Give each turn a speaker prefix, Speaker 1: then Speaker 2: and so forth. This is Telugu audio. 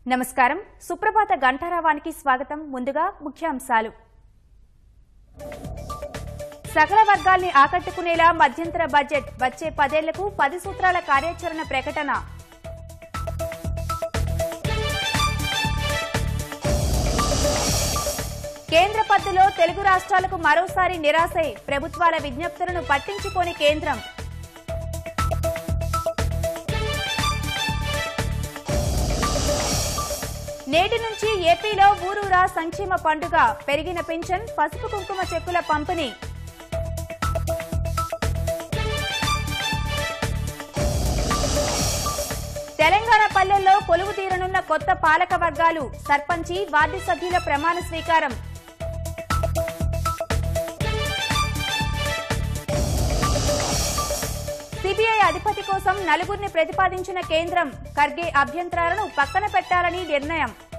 Speaker 1: నమస్కారం సుప్రభాత గంటారావానికి స్వాగతం ముందుగా ముఖ్యాంశాలు సకల వర్గాల్ని ఆకట్టుకునేలా మధ్యంతర బడ్జెట్ వచ్చే పదేళ్లకు పది సూత్రాల కార్యాచరణ ప్రకటన కేంద్ర పద్దులో తెలుగు రాష్ట్రాలకు మరోసారి నిరాశై ప్రభుత్వాల విజ్ఞప్తులను పట్టించుకోని కేంద్రం నేటి నుంచి ఏపీలో ఊరూరా సంక్షేమ పండుగ పెరిగిన పెన్షన్ పసుపు కుంకుమ చెక్కుల పంపిణీ తెలంగాణ పల్లెల్లో కొలువు తీరనున్న కొత్త పాలక వర్గాలు సర్పంచి వార్డు సభ్యుల ప్రమాణ స్వీకారం సిబిఐ అధిపతి కోసం నలుగురిని ప్రతిపాదించిన కేంద్రం ఖర్గే అభ్యంతరాలను పక్కన పెట్టాలని నిర్ణయం